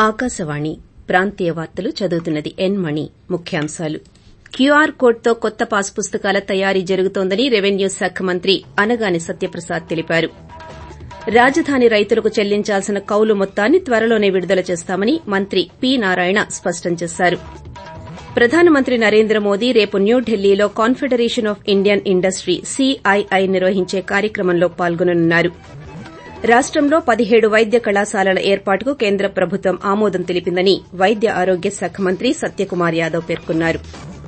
ఆకాశవాణి ప్రాంతీయ వార్తలు చదువుతున్నది ఎన్ మణి ముఖ్యాంశాలు క్యూఆర్ కోడ్తో కొత్త పాస్ పుస్తకాల తయారీ జరుగుతోందని రెవెన్యూ శాఖ మంత్రి అనగాని సత్యప్రసాద్ తెలిపారు రాజధాని రైతులకు చెల్లించాల్సిన కౌలు మొత్తాన్ని త్వరలోనే విడుదల చేస్తామని మంత్రి పి నారాయణ స్పష్టం చేశారు ప్రధానమంత్రి నరేంద్ర మోదీ రేపు న్యూఢిల్లీలో confederation of Indian industry CII నిర్వహించే కార్యక్రమంలో పాల్గొననున్నారు రాష్టంలో పదిహేడు వైద్య కళాశాలల ఏర్పాటుకు కేంద్ర ప్రభుత్వం ఆమోదం తెలిపిందని వైద్య ఆరోగ్య శాఖ మంత్రి సత్యకుమార్ యాదవ్ పేర్కొన్నారు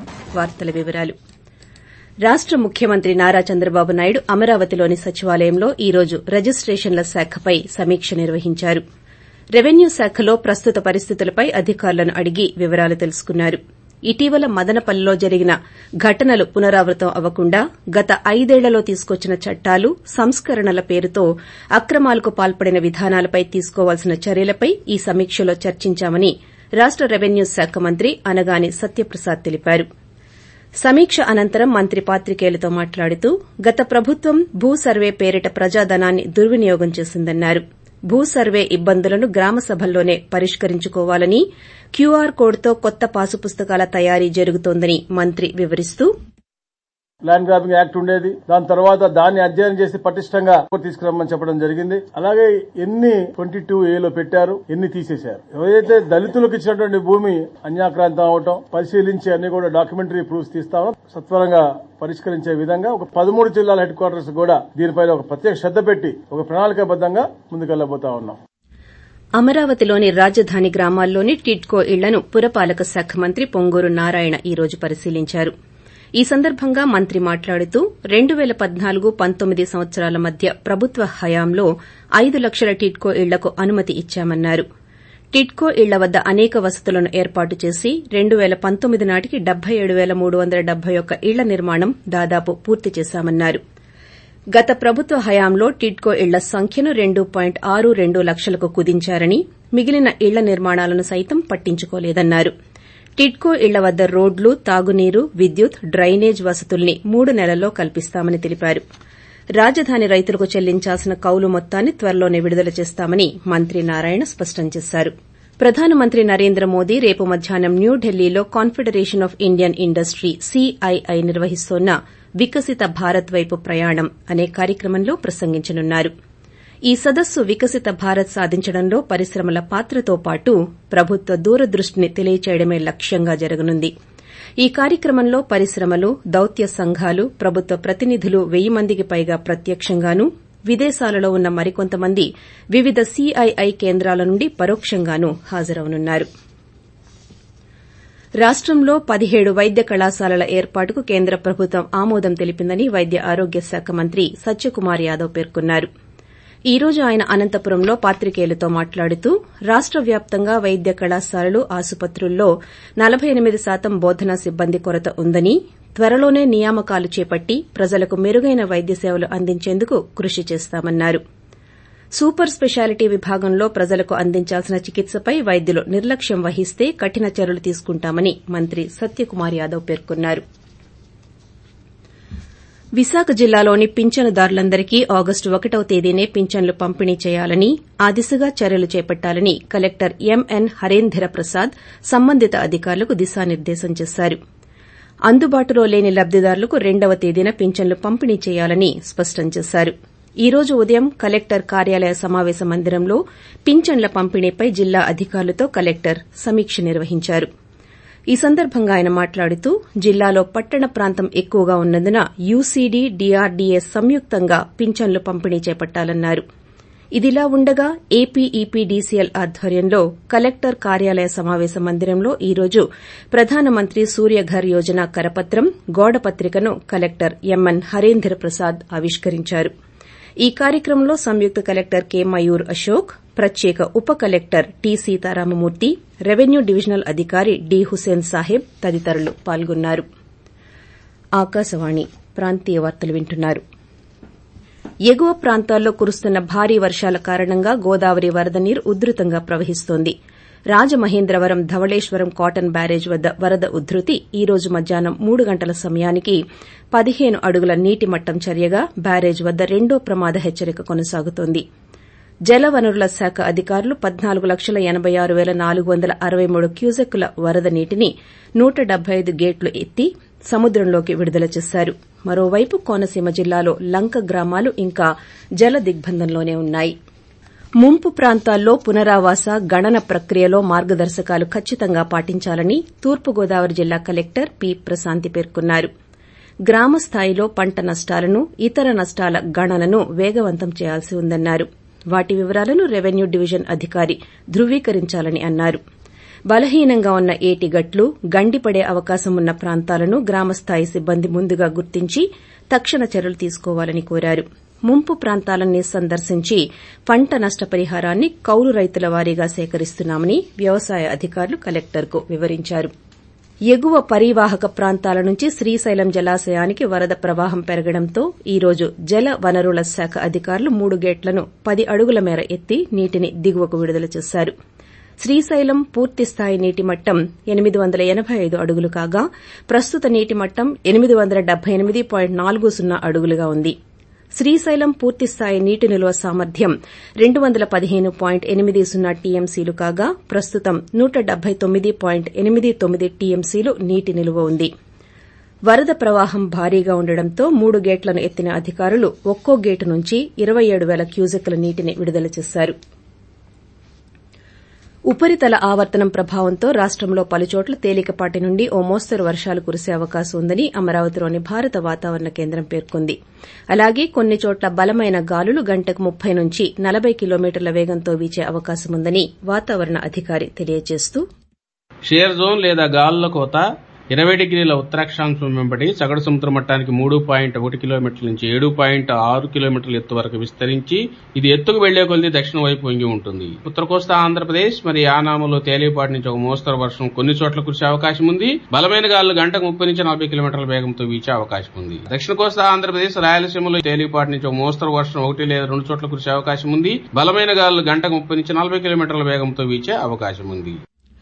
రాష్ట ముఖ్యమంత్రి నారా చంద్రబాబు నాయుడు అమరావతిలోని సచివాలయంలో ఈ రోజు రిజిస్టేషన్ల శాఖపై సమీక్ష నిర్వహించారు రెవెన్యూ శాఖలో ప్రస్తుత పరిస్థితులపై అధికారులను అడిగి వివరాలు తెలుసుకున్నారు ఇటీవల మదనపల్లిలో జరిగిన ఘటనలు పునరావృతం అవ్వకుండా గత ఐదేళ్లలో తీసుకొచ్చిన చట్టాలు సంస్కరణల పేరుతో అక్రమాలకు పాల్పడిన విధానాలపై తీసుకోవాల్సిన చర్యలపై ఈ సమీక్షలో చర్చించామని రాష్ట రెవెన్యూ శాఖ మంత్రి అనగాని సత్యప్రసాద్ తెలిపారు సమీక్ష అనంతరం మంత్రి పాత్రికేయులతో మాట్లాడుతూ గత ప్రభుత్వం భూ సర్వే పేరిట ప్రజాధనాన్ని దుర్వినియోగం చేసిందన్నారు భూ సర్వే ఇబ్బందులను గ్రామ సభల్లోనే పరిష్కరించుకోవాలని క్యూఆర్ కోడ్తో కొత్త పాసు పుస్తకాల తయారీ జరుగుతోందని మంత్రి వివరిస్తూ ల్యాండ్ గ్రాబింగ్ యాక్ట్ ఉండేది దాని తర్వాత దాన్ని అధ్యయనం చేసి పటిష్టంగా తీసుకురమ్మని చెప్పడం జరిగింది అలాగే ఎన్ని ట్వంటీ టూ ఏలో పెట్టారు ఎన్ని తీసేశారు ఏదైతే దళితులకు ఇచ్చినటువంటి భూమి అన్యాక్రాంతం అవటం పరిశీలించి అన్ని కూడా డాక్యుమెంటరీ ప్రూఫ్స్ తీస్తామో సత్వరంగా పరిష్కరించే విధంగా ఒక పదమూడు జిల్లాల హెడ్ క్వార్టర్స్ కూడా దీనిపైన ఒక ప్రత్యేక శ్రద్ద పెట్టి ఒక ప్రణాళికాబద్దంగా ముందుకెళ్లబోతా ఉన్నాం అమరావతిలోని రాజధాని గ్రామాల్లోని టిడ్కో ఇళ్లను పురపాలక శాఖ మంత్రి పొంగూరు నారాయణ ఈ రోజు పరిశీలించారు ఈ సందర్భంగా మంత్రి మాట్లాడుతూ రెండు పేల పద్నాలుగు పంతొమ్మిది సంవత్సరాల మధ్య ప్రభుత్వ హయాంలో ఐదు లక్షల టిడ్కో ఇళ్లకు అనుమతి ఇచ్చామన్నారు టిడ్కో ఇళ్ల వద్ద అనేక వసతులను ఏర్పాటు చేసి రెండు పేల పంతొమ్మిది నాటికి డెబ్బై ఏడు పేల మూడు వందల డెబ్బై ఒక్క ఇళ్ల నిర్మాణం దాదాపు పూర్తి చేశామన్నారు గత ప్రభుత్వ హయాంలో టిడ్కో ఇళ్ల సంఖ్యను రెండు పాయింట్ ఆరు రెండు లక్షలకు కుదించారని మిగిలిన ఇళ్ల నిర్మాణాలను సైతం పట్టించుకోలేదన్నారు టిడ్కో ఇళ్ల వద్ద రోడ్లు తాగునీరు విద్యుత్ డ్రైనేజ్ వసతుల్ని మూడు నెలల్లో కల్పిస్తామని తెలిపారు రాజధాని రైతులకు చెల్లించాల్సిన కౌలు మొత్తాన్ని త్వరలోనే విడుదల చేస్తామని మంత్రి నారాయణ స్పష్టం చేశారు ప్రధానమంత్రి నరేంద్ర మోదీ రేపు మధ్యాహ్నం న్యూఢిల్లీలో confederation of Indian industry CII నిర్వహిస్తోన్న వికసిత భారత్ వైపు ప్రయాణం అనే కార్యక్రమంలో ప్రసంగించనున్నారు ఈ సదస్సు వికసిత భారత్ సాధించడంలో పరిశ్రమల పాత్రతో పాటు ప్రభుత్వ దూరదృష్టిని తెలియచేయడమే లక్ష్యంగా జరగనుంది ఈ కార్యక్రమంలో పరిశ్రమలు దౌత్య సంఘాలు ప్రభుత్వ ప్రతినిధులు వెయ్యి మందికి పైగా ప్రత్యక్షంగానూ విదేశాలలో ఉన్న మరికొంతమంది వివిధ సీఐఐ కేంద్రాల నుండి పరోక్షంగానూ హాజరవనున్నారు రాష్టంలో పదిహేడు వైద్య కళాశాలల ఏర్పాటుకు కేంద్ర ప్రభుత్వం ఆమోదం తెలిపిందని వైద్య ఆరోగ్య శాఖ మంత్రి సత్యకుమార్ యాదవ్ పేర్కొన్నారు ఈ రోజు ఆయన అనంతపురంలో పాత్రికేయులతో మాట్లాడుతూ రాష్ట వ్యాప్తంగా వైద్య కళాశాలలు ఆసుపత్రుల్లో నలబై ఎనిమిది శాతం బోధనా సిబ్బంది కొరత ఉందని త్వరలోనే నియామకాలు చేపట్టి ప్రజలకు మెరుగైన వైద్య సేవలు అందించేందుకు కృషి చేస్తామన్నారు సూపర్ స్పెషాలిటీ విభాగంలో ప్రజలకు అందించాల్సిన చికిత్సపై వైద్యులు నిర్లక్ష్యం వహిస్తే కఠిన చర్యలు తీసుకుంటామని మంత్రి సత్యకుమార్ యాదవ్ పేర్కొన్నారు విశాఖ జిల్లాలోని పింఛనుదారులందరికీ ఆగస్టు ఒకటవ తేదీనే పింఛన్లు పంపిణీ చేయాలని ఆ దిశగా చర్యలు చేపట్టాలని కలెక్టర్ ఎంఎన్ హరేంద్ర ప్రసాద్ సంబంధిత అధికారులకు దిశానిర్దేశం చేశారు అందుబాటులో లేని లబ్దిదారులకు రెండవ తేదీన పింఛన్లు పంపిణీ చేయాలని స్పష్టం చేశారు ఈ రోజు ఉదయం కలెక్టర్ కార్యాలయ సమావేశ మందిరంలో పింఛన్ల పంపిణీపై జిల్లా అధికారులతో కలెక్టర్ సమీక్ష నిర్వహించారు ఈ సందర్భంగా ఆయన మాట్లాడుతూ జిల్లాలో పట్టణ ప్రాంతం ఎక్కువగా ఉన్నందున యూసీడీ డీఆర్డీఏ సంయుక్తంగా పింఛన్లు పంపిణీ చేపట్టాలన్నారు ఇదిలా ఉండగా ఏపీఈపీడీసీఎల్ ఆధ్వర్యంలో కలెక్టర్ కార్యాలయ సమావేశ మందిరంలో ఈ రోజు ప్రధానమంత్రి సూర్యఘర్ యోజన కరపత్రం గోడపత్రికను కలెక్టర్ ఎంఎన్ హరేంద్ర ప్రసాద్ ఆవిష్కరించారు ఈ కార్యక్రమంలో సంయుక్త కలెక్టర్ కె మయూర్ అశోక్ ప్రత్యేక ఉప collector T Sitaramamurthy revenue divisional అధికారి డి హుసేన్ సాహెబ్ తదితరులు పాల్గొన్నారు ఎగువ ప్రాంతాల్లో కురుస్తున్న భారీ వర్షాల కారణంగా గోదావరి వరద నీరు ఉధృతంగా ప్రవహిస్తోంది రాజమహేంద్రవరం ధవళేశ్వరం కాటన్ బ్యారేజ్ వద్ద వరద ఉధృతి ఈ రోజు మధ్యాహ్నం మూడు గంటల సమయానికి పదిహేను అడుగుల నీటి మట్టం చర్యగా బ్యారేజ్ వద్ద రెండో ప్రమాద హెచ్చరిక కొనసాగుతోంది జలవనరుల శాఖ అధికారులు పద్నాలుగు లక్షల ఎనబై ఆరు పేల నాలుగు వందల అరవై మూడు క్యూసెక్కుల వరద నీటిని నూట డెబ్బై ఐదు గేట్లు ఎత్తి సముద్రంలోకి విడుదల చేశారు మరోవైపు కోనసీమ జిల్లాలో లంక గ్రామాలు ఇంకా జల దిగ్బంధంలోనే ఉన్నాయి ముంపు ప్రాంతాల్లో పునరావాస గణన ప్రక్రియలో మార్గదర్శకాలు ఖచ్చితంగా పాటించాలని తూర్పుగోదావరి జిల్లా కలెక్టర్ పి ప్రశాంతి పేర్కొన్నారు గ్రామ స్థాయిలో పంట నష్టాలను ఇతర నష్టాల గణనను వేగవంతం చేయాల్సి ఉందన్నారు వాటి వివరాలను రెవెన్యూ డివిజన్ అధికారి ధృవీకరించాలని అన్నారు బలహీనంగా ఉన్న ఏటిగట్లు గండిపడే అవకాశం ఉన్న ప్రాంతాలను గ్రామస్థాయి సిబ్బంది ముందుగా గుర్తించి తక్షణ చర్యలు తీసుకోవాలని కోరారు ముంపు ప్రాంతాలన్నీ సందర్శించి పంట నష్టపరిహారాన్ని కౌలు రైతుల వారీగా సేకరిస్తున్నామని వ్యవసాయ అధికారులు కలెక్టర్కు వివరించారు ఎగువ పరీవాహక ప్రాంతాల నుంచి శ్రీశైలం జలాశయానికి వరద ప్రవాహం పెరగడంతో ఈ రోజు జల వనరుల శాఖ అధికారులు మూడు గేట్లను పది అడుగుల మేర ఎత్తి నీటిని దిగువకు విడుదల చేశారు శ్రీశైలం పూర్తిస్థాయి నీటి మట్టం ఎనిమిది వందల ఎనబై ఐదు అడుగులు కాగా ప్రస్తుత నీటి మట్టం ఎనిమిది వందల డెబ్బై ఎనిమిది పాయింట్ నాలుగు సున్నా అడుగులుగా ఉంది శ్రీశైలం పూర్తిస్థాయి నీటి నిల్వ సామర్థ్యం రెండు వందల పదిహేను పాయింట్ ఎనిమిది సున్నా టీఎంసీలు కాగా ప్రస్తుతం నూట డెబ్బై తొమ్మిది పాయింట్ ఎనిమిది తొమ్మిది టీఎంసీలు నీటి నిల్వ ఉంది వరద ప్రవాహం భారీగా ఉండడంతో మూడు గేట్లను ఎత్తిన అధికారులు ఒక్కో గేటు నుంచి ఇరవై ఏడు పేల క్యూసెక్కుల నీటిని విడుదల చేశారు ఉపరితల ఆవర్తనం ప్రభావంతో రాష్టంలో పలుచోట్ల తేలికపాటి నుండి ఓ మోస్తరు వర్షాలు కురిసే అవకాశం ఉందని అమరావతిలోని భారత వాతావరణ కేంద్రం పేర్కొంది అలాగే కొన్ని చోట్ల బలమైన గాలులు గంటకు ముప్పై నుంచి నలబై కిలోమీటర్ల వేగంతో వీచే అవకాశం ఉందని వాతావరణ అధికారి తెలియజేస్తూ షేర్ జోన్ లేదా గాలుల కోత ఇరవై డిగ్రీల ఉత్తరాక్షాంశం వెంబడి సగటు సముద్ర మట్టానికి మూడు పాయింట్ ఒకటి కిలోమీటర్ల నుంచి ఏడు పాయింట్ ఆరు కిలోమీటర్ల ఎత్తు వరకు విస్తరించి ఇది ఎత్తుకు వెళ్లే కొద్ది దక్షిణ వైపు వంగి ఉంటుంది ఉత్తర కోస్తా ఆంధ్రప్రదేశ్ మరి యానాములో తేలిపాటి నుంచి ఒక మోస్తరు వర్షం కొన్ని చోట్ల కురిసే అవకాశం ఉంది బలమైన గాలులు గంటకు ముప్పై నుంచి నలభై కిలోమీటర్ల వేగంతో వీచే అవకాశం ఉంది దక్షిణ కోస్తా ఆంధ్రప్రదేశ్ రాయలసీమలో తేలిపాటి నుంచి ఒక మోస్తరు వర్షం ఒకటి లేదా రెండు చోట్ల కురిసే అవకాశం ఉంది బలమైన గాలులు గంటకు ముప్పై నుంచి నలభై కిలోమీటర్ల వేగంతో వీచే అవకాశం ఉంది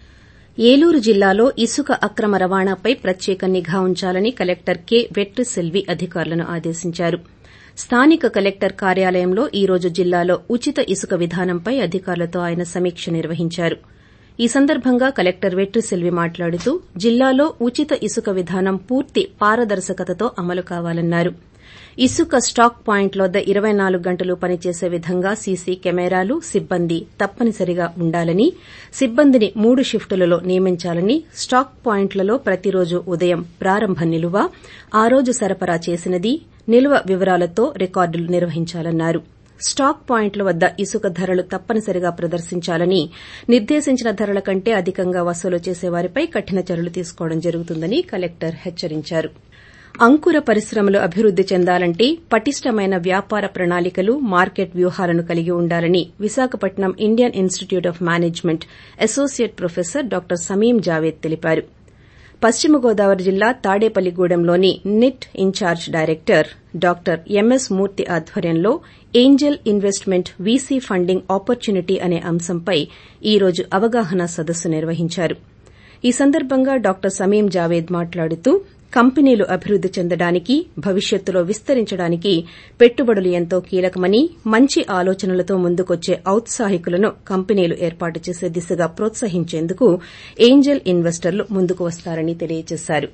ఏలూరు జిల్లాలో ఇసుక అక్రమ రవాణాపై ప్రత్యేక నిఘా ఉంచాలని కలెక్టర్ కె వెట్రిసెల్వి అధికారులను ఆదేశించారు స్థానిక కలెక్టర్ కార్యాలయంలో ఈ రోజు జిల్లాలో ఉచిత ఇసుక విధానంపై అధికారులతో ఆయన సమీక్ష నిర్వహించారు ఈ సందర్భంగా కలెక్టర్ వెట్రిసెల్వి మాట్లాడుతూ జిల్లాలో ఉచిత ఇసుక విధానం పూర్తి పారదర్శకతతో అమలు కావాలన్నారు ఇసుక స్టాక్ పాయింట్ల వద్ద ఇరవై నాలుగు గంటలు పనిచేసే విధంగా సీసీ కెమెరాలు సిబ్బంది తప్పనిసరిగా ఉండాలని సిబ్బందిని మూడు షిఫ్టులలో నియమించాలని స్టాక్ పాయింట్లలో ప్రతిరోజు ఉదయం ప్రారంభ నిలువ ఆ రోజు సరఫరా చేసినది నిల్వ వివరాలతో రికార్డులు నిర్వహించాలన్నారు స్టాక్ పాయింట్ల వద్ద ఇసుక ధరలు తప్పనిసరిగా ప్రదర్శించాలని నిర్దేశించిన ధరల కంటే అధికంగా వసూలు చేసే వారిపై కఠిన చర్యలు తీసుకోవడం జరుగుతుందని కలెక్టర్ హెచ్చరించారు అంకుర పరిశ్రమలు అభివృద్ది చెందాలంటే పటిష్టమైన వ్యాపార ప్రణాళికలు మార్కెట్ వ్యూహాలను కలిగి ఉండాలని Visakhapatnam Indian institute of management associate professor doctor Sameem Javed తెలిపారు పశ్చిమ గోదావరి జిల్లా తాడేపల్లిగూడెంలోని NIT in charge director doctor MS Murthy ఆధ్వర్యంలో angel investment VC funding opportunity అనే అంశంపై ఈ రోజు అవగాహన సదస్సు నిర్వహించారు ఈ సందర్భంగా డాక్టర్ సమీం జావేద్ మాట్లాడుతూ కంపెనీలు అభివృద్ది చెందడానికి భవిష్యత్తులో విస్తరించడానికి పెట్టుబడులు ఎంతో కీలకమని మంచి ఆలోచనలతో ముందుకొచ్చే ఔత్సాహికులను కంపెనీలు ఏర్పాటు చేసే దిశగా ప్రోత్సహించేందుకు ఏంజల్ ఇన్వెస్టర్లు ముందుకు వస్తారని తెలియజేశారు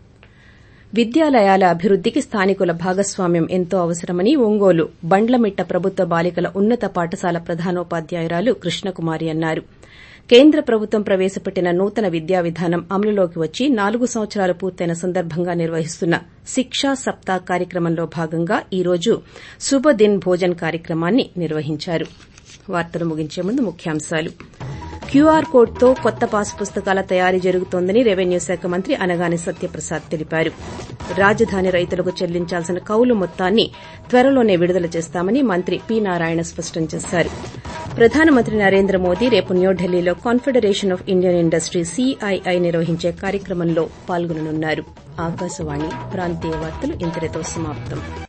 విద్యాలయాల అభివృద్దికి స్థానికుల భాగస్వామ్యం ఎంతో అవసరమని ఒంగోలు బండ్లమిట్ట ప్రభుత్వ బాలికల ఉన్నత పాఠశాల ప్రధానోపాధ్యాయురాలు కృష్ణకుమారి అన్నారు కేంద్ర ప్రభుత్వం ప్రవేశపెట్టిన నూతన విద్యా విధానం అమలులోకి వచ్చి నాలుగు సంవత్సరాలు పూర్తయిన సందర్భంగా నిర్వహిస్తున్న శిక్షా సప్తా కార్యక్రమంలో భాగంగా ఈ రోజు శుభదిన్ భోజన్ కార్యక్రమాన్ని నిర్వహించారు వార్తలు ముగించే ముందు ముఖ్యాంశాలు క్యూఆర్ కోడ్తో కొత్త పాస్ పుస్తకాల తయారీ జరుగుతోందని రెవెన్యూ శాఖ మంత్రి అనగాని సత్యప్రసాద్ తెలిపారు రాజధాని రైతులకు చెల్లించాల్సిన కౌలు మొత్తాన్ని త్వరలోనే విడుదల చేస్తామని మంత్రి పి నారాయణ స్పష్టం చేశారు ప్రధానమంత్రి నరేంద్ర మోదీ రేపు న్యూఢిల్లీలో confederation of Indian industry CII నిర్వహించే కార్యక్రమంలో పాల్గొననున్నారు ఆకాశవాణి ప్రాంతీయ వార్తలు ఇంతటితో సమాప్తం